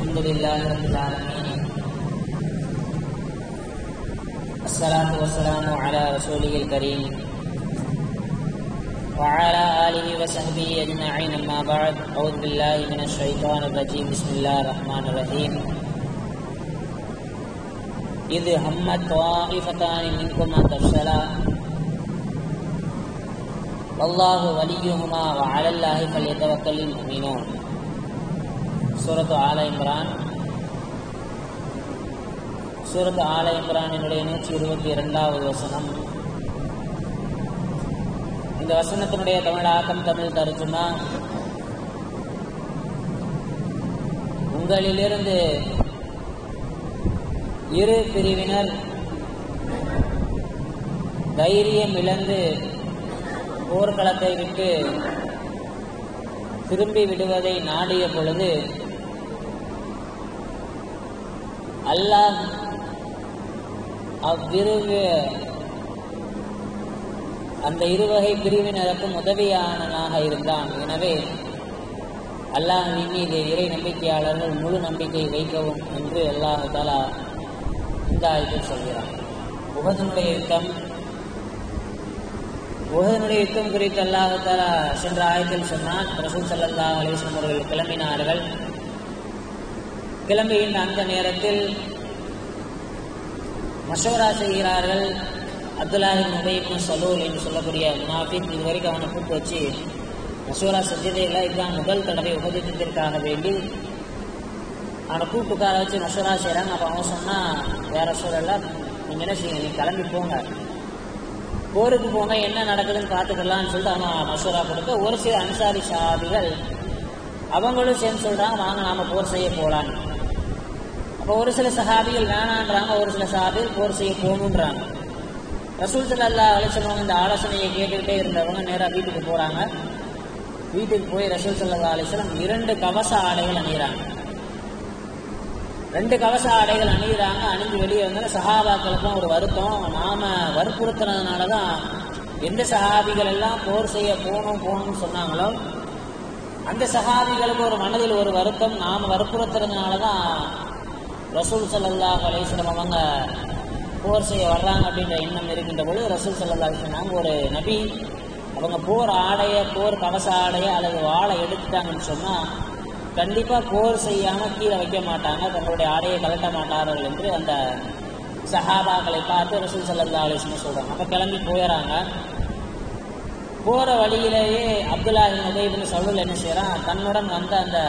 الحمد لله رب العالمين الصلاة والسلام على رسوله الكريم وعلى آله وصحبه أجمعين أما بعد أعوذ بالله من الشيطان الرجيم بسم الله الرحمن الرحيم إذ همت طائفتان منكم أن تفشلا والله وليهما وعلى الله فليتوكل المؤمنون சூரத்து ஆல இம்ரான் சூரத்து ஆல இம்ரானினுடைய நூற்றி இருபத்தி இரண்டாவது வசனம் இந்த வசனத்தினுடைய தமிழாக்கம் தமிழ் தருச்சுன்னா உங்களிலிருந்து இரு பிரிவினர் தைரியம் இழந்து போர்க்களத்தை விட்டு திரும்பி விடுவதை நாடிய பொழுது அல்லாஹ் அவ்விரு அந்த இருவகை பிரிவினருக்கும் உதவியானனாக இருந்தான் எனவே அல்லாஹ் மீது இறை நம்பிக்கையாளர்கள் முழு நம்பிக்கை வைக்கவும் என்று அல்லாஹ் தாலா இந்த ஆயத்தில் சொல்கிறான் உகதனுடைய யுத்தம் உகதனுடைய யுத்தம் குறித்து அல்லாஹ் தாலா சென்ற ஆயத்தில் சொன்னான் ரசூல் சல்லா அலிஸ்லம் அவர்கள் கிளம்பினார்கள் கிளம்புகின்ற அந்த நேரத்தில் மஷவரா செய்கிறார்கள் அப்துல்லாஹின் உபயிக்கும் சலூல் என்று சொல்லக்கூடிய முனாஃபிக் இது வரைக்கும் அவனை கூப்பிட்டு வச்சு மஷூரா செஞ்சதே இல்லை இதுதான் முதல் தடவை உபதேசத்திற்காக வேண்டி அவனை கூப்பிட்டு உட்கார வச்சு மஷூரா செய்கிறாங்க அப்போ அவன் சொன்னால் வேற சூழல்ல நீங்கள் என்ன செய்யுங்க நீ கிளம்பி போங்க போருக்கு போங்க என்ன நடக்குதுன்னு பார்த்துக்கலாம்னு சொல்லிட்டு அவன் மஷூரா கொடுக்க ஒரு சில அன்சாரி ஷாபிகள் அவங்களும் சேர்ந்து சொல்கிறாங்க வாங்க நாம் போர் செய்ய போகலான்னு அப்போ ஒரு சில சஹாபிகள் வேணான்றாங்க ஒரு சில சஹாபிகள் போர் செய்ய போகணுன்றாங்க ரசூல் சல்லா அலிஸ்லாம் இந்த ஆலோசனையை கேட்டுக்கிட்டே இருந்தவங்க நேராக வீட்டுக்கு போகிறாங்க வீட்டுக்கு போய் ரசூல் சல்லா அலிஸ்லாம் இரண்டு கவச ஆடைகள் அணிகிறாங்க ரெண்டு கவச ஆடைகள் அணிகிறாங்க அணிஞ்சு வெளியே வந்தாலும் சஹாபாக்களுக்கும் ஒரு வருத்தம் நாம வற்புறுத்துனதுனால தான் எந்த சஹாபிகள் எல்லாம் போர் செய்ய போகணும் போகணும்னு சொன்னாங்களோ அந்த சஹாபிகளுக்கு ஒரு மனதில் ஒரு வருத்தம் நாம் வற்புறுத்துறதுனால தான் ரசூல் சல்லா அலிஸ்லம் அவங்க போர் செய்ய வர்றாங்க அப்படின்ற எண்ணம் இருக்கின்ற பொழுது ரசூல் சல்லா சொன்னாங்க ஒரு நபி அவங்க போர் ஆடைய போர் கவச ஆடைய அல்லது வாழை எடுத்துட்டாங்கன்னு சொன்னால் கண்டிப்பாக போர் செய்யாமல் கீழே வைக்க மாட்டாங்க தங்களுடைய ஆடையை கலட்ட மாட்டார்கள் என்று அந்த சஹாபாக்களை பார்த்து ரசூல் சல்லா அலிஸ்லம் சொல்கிறாங்க அப்போ கிளம்பி போயிடறாங்க போகிற வழியிலேயே அப்துல்லாஹின் உதயபின் சவுல் என்ன செய்கிறான் தன்னுடன் வந்த அந்த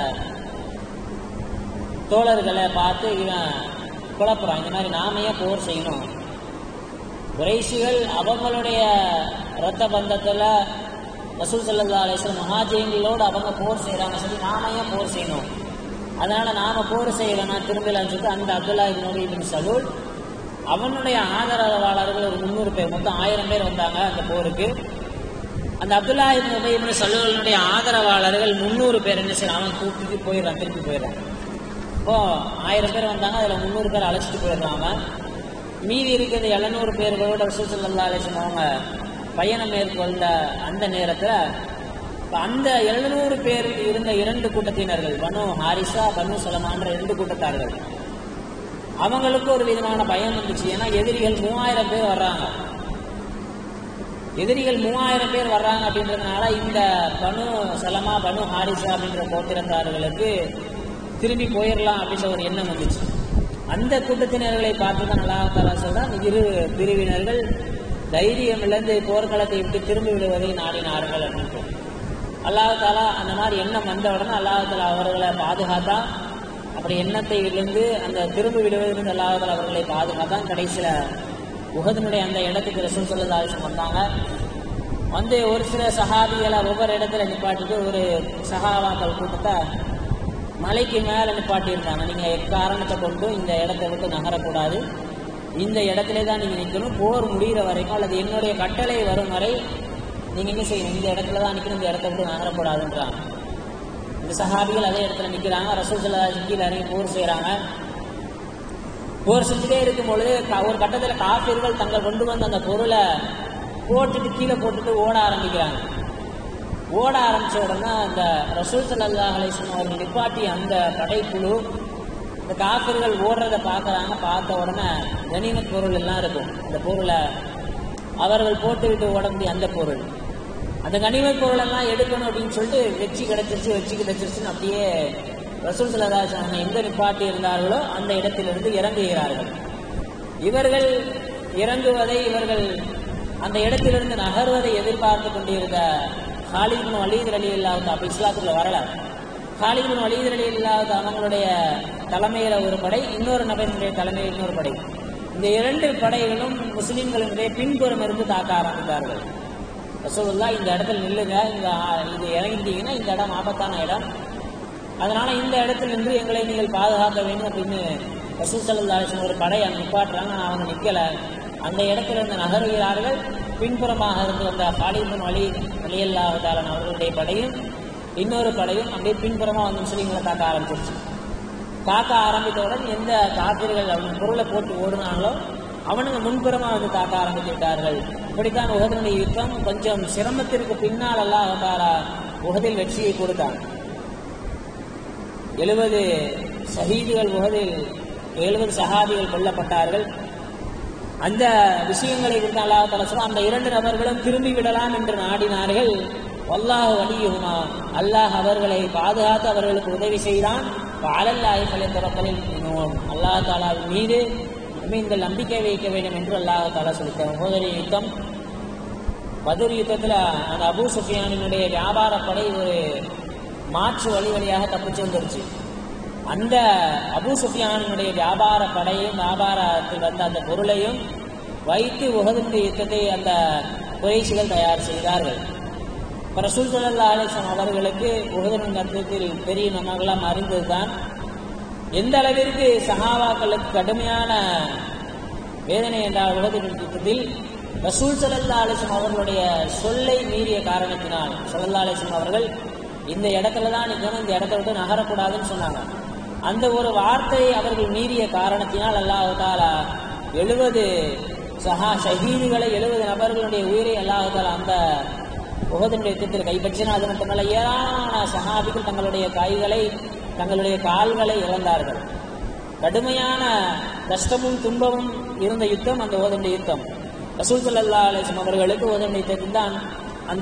தோழர்களை பார்த்து இவன் குழப்புறான் இந்த மாதிரி நாமையே போர் செய்யணும் குறைசிகள் அவங்களுடைய இரத்த பந்தத்தில் ரசூல் சல்லா அலிஸ்லம் மகாஜெயங்களோடு அவங்க போர் செய்கிறாங்க சொல்லி நாமையே போர் செய்யணும் அதனால் நாம் போர் செய்யலைன்னா திரும்பலான்னு சொல்லிட்டு அந்த அப்துல்லா இபின் இபின் சலூல் அவனுடைய ஆதரவாளர்கள் ஒரு முந்நூறு பேர் மொத்தம் ஆயிரம் பேர் வந்தாங்க அந்த போருக்கு அந்த அப்துல்லா இபின் இபின் சலூலினுடைய ஆதரவாளர்கள் முந்நூறு பேர் என்ன செய்யலாம் அவன் கூப்பிட்டு போயிடுறான் திருப்பி போயிடுறான் இப்போ ஆயிரம் பேர் வந்தாங்க அதில் முந்நூறு பேர் அழைச்சிட்டு போயிடுறாங்க மீதி இருக்கிற எழுநூறு பேர்களோட ரசூசல்லா அலிஸ்லாம் அவங்க பயணம் மேற்கொண்ட அந்த நேரத்தில் அந்த எழுநூறு பேர் இருந்த இரண்டு கூட்டத்தினர்கள் பனு ஹாரிசா பனு சலமான்ற இரண்டு கூட்டத்தார்கள் அவங்களுக்கு ஒரு விதமான பயம் வந்துச்சு ஏன்னா எதிரிகள் மூவாயிரம் பேர் வர்றாங்க எதிரிகள் மூவாயிரம் பேர் வர்றாங்க அப்படின்றதுனால இந்த பனு சலமா பனு ஹாரிசா அப்படின்ற கோத்திரத்தார்களுக்கு திரும்பி போயிடலாம் அப்படின்ற ஒரு எண்ணம் வந்துச்சு அந்த கூட்டத்தினர்களை பார்த்து தான் அல்லாஹாலா சொல்றான் இரு பிரிவினர்கள் தைரியம் இழந்து போர்க்களத்தை விட்டு திரும்பி விடுவதை நாடினார்கள் அப்படின்ட்டு அல்லாஹாலா அந்த மாதிரி எண்ணம் வந்த உடனே அல்லாஹாலா அவர்களை பாதுகாத்தா அப்படி எண்ணத்தை இழந்து அந்த திரும்பி விடுவதிலிருந்து அல்லாஹாலா அவர்களை பாதுகாத்தான் கடைசியில் உகதனுடைய அந்த இடத்துக்கு ரசூல் சொல்லதாசம் வந்தாங்க வந்து ஒரு சில சஹாபிகளை ஒவ்வொரு இடத்துல நிப்பாட்டிட்டு ஒரு சஹாபாக்கள் கூட்டத்தை மலைக்கு மேலே நிப்பாட்டி இருந்தாங்க நீங்கள் எக்காரணத்தை கொண்டு இந்த இடத்த விட்டு நகரக்கூடாது இந்த இடத்துல தான் நீங்கள் நிற்கணும் போர் முடிகிற வரைக்கும் அல்லது என்னுடைய கட்டளை வரும் வரை நீங்கள் என்ன செய்யணும் இந்த இடத்துல தான் நிற்கணும் இந்த இடத்த விட்டு நகரக்கூடாதுன்றாங்க இந்த சஹாபிகள் அதே இடத்துல நிற்கிறாங்க ரசூல் சல்லா கீழே இறங்கி போர் செய்கிறாங்க போர் செஞ்சுட்டே இருக்கும் பொழுது ஒரு கட்டத்தில் காப்பீர்கள் தங்கள் கொண்டு வந்த அந்த பொருளை போட்டுட்டு கீழே போட்டுட்டு ஓட ஆரம்பிக்கிறாங்க ஓட ஆரம்பிச்ச உடனே அந்த ரசூல் சல்லா அலிஸ்லாம் அவர்கள் நிப்பாட்டி அந்த படைக்குழு இந்த காஃபிர்கள் ஓடுறத பார்க்கறாங்க பார்த்த உடனே கனிமத் பொருள் எல்லாம் இருக்கும் அந்த பொருளை அவர்கள் போட்டுவிட்டு ஓடக்கூடிய அந்த பொருள் அந்த கனிமத் பொருள் எல்லாம் எடுக்கணும் அப்படின்னு சொல்லிட்டு வெச்சி கிடைச்சிருச்சு வெச்சி கிடைச்சிருச்சுன்னு அப்படியே ரசூல் சலதாசன் எங்க நிப்பாட்டி இருந்தார்களோ அந்த இடத்திலிருந்து இறங்குகிறார்கள் இவர்கள் இறங்குவதை இவர்கள் அந்த இடத்திலிருந்து நகர்வதை எதிர்பார்த்து கொண்டிருந்த ஹாலிபின் வலீத் அலி இல்லாத அப்ப இஸ்லாத்துக்குள்ள வரல ஹாலிபின் வலீத் அலி இல்லாத அவங்களுடைய தலைமையில ஒரு படை இன்னொரு நபரினுடைய தலைமையில் இன்னொரு படை இந்த இரண்டு படைகளும் முஸ்லிம்களினுடைய பின்புறம் இருந்து தாக்க ஆரம்பித்தார்கள் ரசூலுல்லா இந்த இடத்துல நில்லுங்க இந்த ஆ- இது இறங்கிட்டீங்கன்னா இந்த இடம் ஆபத்தான இடம் அதனால இந்த இடத்துல நின்று எங்களை நீங்கள் பாதுகாக்க வேண்டும் அப்படின்னு ரசூல் சல்லா அலிஸ்லாம் ஒரு படை அங்கே நிப்பாட்டுறாங்க ஆனா அவங்க நிக்கல அந்த இடத்துல இருந்து நகருகிறார்கள் பின்புறமாக இருந்து வந்த பாலிபன் வழி வழியல்லாவதாலன் அவர்களுடைய படையும் இன்னொரு படையும் அப்படியே பின்புறமா வந்து முஸ்லீம்களை தாக்க ஆரம்பிச்சிருச்சு தாக்க ஆரம்பித்தவுடன் எந்த காப்பிர்கள் அவன் பொருளை போட்டு ஓடுனாங்களோ அவனுங்க முன்புறமா வந்து தாக்க ஆரம்பித்து விட்டார்கள் இப்படித்தான் உகதனுடைய யுத்தம் கொஞ்சம் சிரமத்திற்கு பின்னால் அல்லாஹ் தாரா உகதில் வெற்றியை கொடுத்தான் எழுபது ஷஹீதுகள் உகதில் எழுபது சஹாபிகள் கொல்லப்பட்டார்கள் அந்த விஷயங்களை குறித்து அல்லாஹ் தஆலா சொல்றான் அந்த இரண்டு நபர்களும் திரும்பி விடலாம் என்று நாடினார்கள் வல்லாஹ் வலியுமா அல்லாஹ் அவர்களை பாதுகாத்து அவர்களுக்கு உதவி செய்தான் அலல்லாஹி ஃபலித்தவக்கலில் மினோம் அல்லாஹ் தாலாவின் மீது நீங்கள் நம்பிக்கை வைக்க வேண்டும் என்று அல்லாஹ் தாலா சொல்லிட்டார் முதலிய யுத்தம் பதுர் யுத்தத்துல அந்த அபூ சுஃபியானினுடைய வியாபார படை ஒரு மாற்று வழி வழியாக தப்பிச்சு வந்துருச்சு அந்த அபூ சுஃபியானினுடைய வியாபார படையும் வியாபாரத்தில் வந்த அந்த பொருளையும் வைத்து உகதுடைய யுத்தத்தை அந்த குறைசிகள் தயார் செய்தார்கள் இப்ப ரசூல் சல்லா அலிஸ்லாம் அவர்களுக்கு உகதனின் கருத்தில் பெரிய நம்மளாம் அறிந்ததுதான் எந்த அளவிற்கு சஹாபாக்களுக்கு கடுமையான வேதனை என்றால் உலக யுத்தத்தில் ரசூல் சல்லா அலிஸ்லாம் அவர்களுடைய சொல்லை மீறிய காரணத்தினால் சல்லா அலிஸ்லாம் அவர்கள் இந்த இடத்துல தான் நிற்கணும் இந்த இடத்த விட்டு நகரக்கூடாதுன்னு சொன்னாங்க அந்த ஒரு வார்த்தையை அவர்கள் மீறிய காரணத்தினால் அல்லாஹ் தாலா எழுபது சஹா ஷஹீதுகளை எழுபது நபர்களுடைய உயிரை அல்லாஹ் தாலா அந்த உகதனுடைய யுத்தத்தில் கைப்பற்றினா அது மட்டுமல்ல ஏராளமான சஹாபிகள் தங்களுடைய கைகளை தங்களுடைய கால்களை இழந்தார்கள் கடுமையான கஷ்டமும் துன்பமும் இருந்த யுத்தம் அந்த ஓதனுடைய யுத்தம் ரசூல் சல்லா அலிஸ்லாம் அவர்களுக்கு ஓதனுடைய யுத்தத்தில் தான் அந்த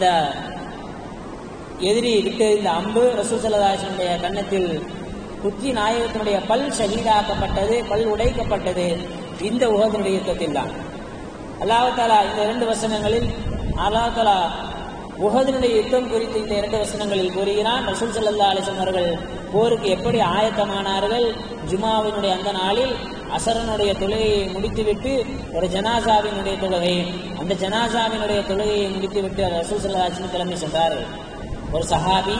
எதிரி விட்டு இந்த அம்பு ரசூல் சல்லா அலிஸ்லமுடைய கன்னத்தில் குத்தி நாயகத்தினுடைய பல் ஷஹீதாக்கப்பட்டது பல் உடைக்கப்பட்டது இந்த உகதனுடைய யுத்தத்தில் தான் அல்லாஹ் தாலா இந்த இரண்டு வசனங்களில் அல்லாஹ் தாலா உஹதினுடைய யுத்தம் குறித்து இந்த இரண்டு வசனங்களில் கூறுகிறான் ரசூல் ஸல்லல்லாஹு அலைஹி வஸல்லம் அவர்கள் போருக்கு எப்படி ஆயத்தமானார்கள் ஜுமாவினுடைய அந்த நாளில் அசரனுடைய தொழுகையை முடித்துவிட்டு ஒரு ஜனாசாவினுடைய தொழுகை அந்த ஜனாசாவினுடைய தொழுகையை முடித்துவிட்டு ரசூல் ஸல்லல்லாஹு அலைஹி வஸல்லம் கிளம்பி சென்றார்கள் ஒரு சஹாபி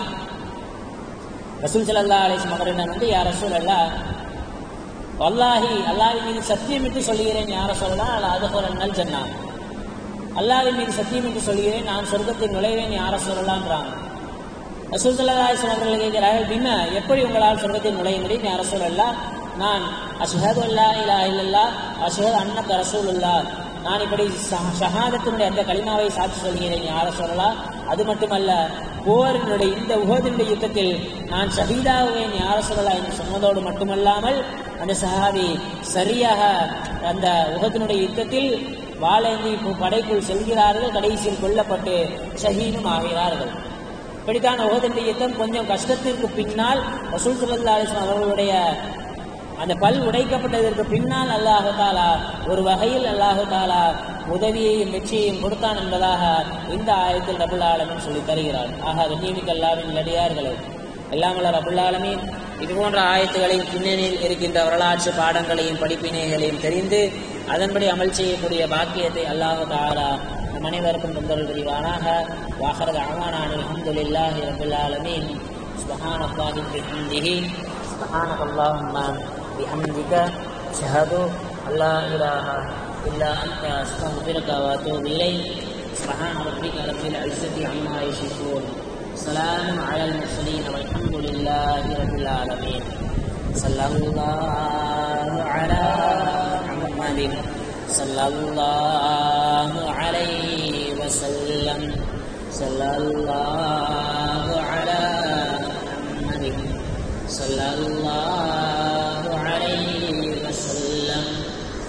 ரசூல் ஸல்லல்லாஹு அலைஹி வஸல்லம் அவரிடம் வந்து யார் ரசூல் அல்லாஹ் வல்லாஹி அல்லாஹ்வின் மீது சத்தியமிட்டு சொல்கிறேன் யார சொல்லலாம் அல்ல அதுபோல் ஜன்னா அல்லாஹ்வின் மீது சத்தியமிட்டு சொல்கிறேன் நான் சொர்க்கத்தில் நுழைவேன் யார சொல்லலாம்ன்றாங்க ரசூல் ஸல்லல்லாஹு அலைஹி வஸல்லம் அவர்கள் கேட்கிறார்கள் பின்ன எப்படி உங்களால் சொர்க்கத்தில் நுழைய முடியும் யார சொல்லலாம் நான் அஷ்ஹது அல்லா இலாஹ இல்லல்லாஹ் அஷ்ஹது அன்னக ரசூலுல்லாஹ் நான் இப்படி ஷஹ- ஷஹாதத்தினுடைய அந்த கலிமாவை சாட்சி சொல்கிறேன் யார சொல்லலாம் அது மட்டுமல்ல போரினுடைய இந்த உகதினுடைய யுத்தத்தில் நான் ஷஹீதாகுவேன் யார சொல்லலாம் என்று சொன்னதோடு மட்டுமல்லாமல் அந்த சஹாபி சரியாக அந்த உகதினுடைய யுத்தத்தில் வாழேந்தி படைக்குள் செல்கிறார்கள் கடைசியில் கொல்லப்பட்டு ஷஹீதும் ஆகிறார்கள் இப்படித்தான் உகதினுடைய யுத்தம் கொஞ்சம் கஷ்டத்திற்கு பின்னால் ரசூல் ஸல்லல்லாஹு அலைஹி வஸல்லம் அவர்களுடைய அந்த பல் உடைக்கப்பட்டதற்கு பின்னால் அல்லாஹு தாலா ஒரு வகையில் அல்லாஹு தாலா உதவியையும் வெற்றியையும் கொடுத்தான் என்பதாக இந்த ஆயத்தில் ரபுல் ஆலமின் சொல்லி தருகிறார் ஆக கண்ணியமிக்க அல்லாவின் நடிகார்களே எல்லாமல்ல ரபுல் ஆலமீன் இது போன்ற ஆயத்துகளையும் பின்னணியில் இருக்கின்ற வரலாற்று பாடங்களையும் படிப்பினைகளையும் தெரிந்து அதன்படி அமல் செய்யக்கூடிய பாக்கியத்தை அல்லாஹு தாலா நம் அனைவருக்கும் தந்தல் புரிவானாக வாஹரத் அமானான் அல்ஹம்துலில்லாஹி ரபில் ஆலமீன் سبحان الله بحمده سبحانك اللهم بحمدك أشهد أن لا إله إلا أنت أستغفرك وأتوب إليك سبحان ربك رب العزة عما يصفون سلام على المرسلين والحمد لله رب العالمين صلى الله على محمد صلى الله عليه وسلم صلى الله على محمد صلى الله عليه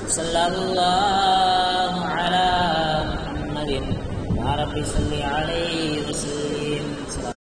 ஸல்லல்லாஹு அலா முஹம்மதின் யா ரப்பி ஸல்லி அலைஹி வஸல்லிம்